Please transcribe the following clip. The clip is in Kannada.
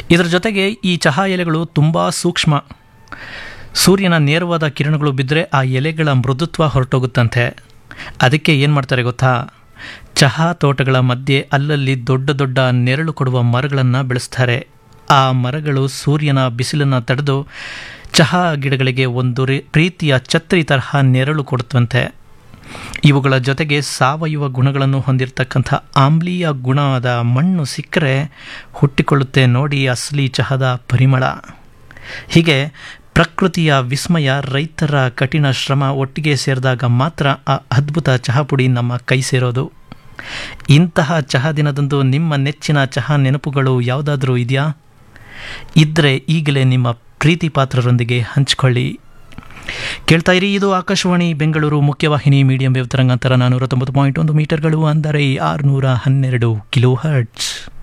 ಇದರ ಜೊತೆಗೆ ಈ ಚಹಾ ಎಲೆಗಳು ತುಂಬ ಸೂಕ್ಷ್ಮ ಸೂರ್ಯನ ನೇರವಾದ ಕಿರಣಗಳು ಬಿದ್ದರೆ ಆ ಎಲೆಗಳ ಮೃದುತ್ವ ಹೊರಟೋಗುತ್ತಂತೆ ಅದಕ್ಕೆ ಏನು ಮಾಡ್ತಾರೆ ಗೊತ್ತಾ ಚಹಾ ತೋಟಗಳ ಮಧ್ಯೆ ಅಲ್ಲಲ್ಲಿ ದೊಡ್ಡ ದೊಡ್ಡ ನೆರಳು ಕೊಡುವ ಮರಗಳನ್ನು ಬೆಳೆಸ್ತಾರೆ ಆ ಮರಗಳು ಸೂರ್ಯನ ಬಿಸಿಲನ್ನು ತಡೆದು ಚಹಾ ಗಿಡಗಳಿಗೆ ಒಂದು ರೀ ಪ್ರೀತಿಯ ಛತ್ರಿ ತರಹ ನೆರಳು ಕೊಡುತ್ತಂತೆ ಇವುಗಳ ಜೊತೆಗೆ ಸಾವಯವ ಗುಣಗಳನ್ನು ಹೊಂದಿರತಕ್ಕಂಥ ಆಮ್ಲೀಯ ಗುಣದ ಮಣ್ಣು ಸಿಕ್ಕರೆ ಹುಟ್ಟಿಕೊಳ್ಳುತ್ತೆ ನೋಡಿ ಅಸಲಿ ಚಹದ ಪರಿಮಳ ಹೀಗೆ ಪ್ರಕೃತಿಯ ವಿಸ್ಮಯ ರೈತರ ಕಠಿಣ ಶ್ರಮ ಒಟ್ಟಿಗೆ ಸೇರಿದಾಗ ಮಾತ್ರ ಆ ಅದ್ಭುತ ಚಹಾ ಪುಡಿ ನಮ್ಮ ಕೈ ಸೇರೋದು ಇಂತಹ ಚಹಾ ದಿನದಂದು ನಿಮ್ಮ ನೆಚ್ಚಿನ ಚಹಾ ನೆನಪುಗಳು ಯಾವುದಾದ್ರೂ ಇದೆಯಾ ಇದ್ದರೆ ಈಗಲೇ ನಿಮ್ಮ ಪ್ರೀತಿ ಪಾತ್ರರೊಂದಿಗೆ ಹಂಚಿಕೊಳ್ಳಿ ಕೇಳ್ತಾ ಇರಿ ಇದು ಆಕಾಶವಾಣಿ ಬೆಂಗಳೂರು ಮುಖ್ಯವಾಹಿನಿ ಮೀಡಿಯಂ ವೇವ್ ತರಂಗಾಂತರ ನಾನ್ನೂರ ತೊಂಬತ್ತು ಪಾಯಿಂಟ್ ಒಂದು ಮೀಟರ್ಗಳು ಅಂದರೆ ಆರುನೂರ ಹನ್ನೆರಡು ಕಿಲೋ ಹರ್ಟ್ಸ್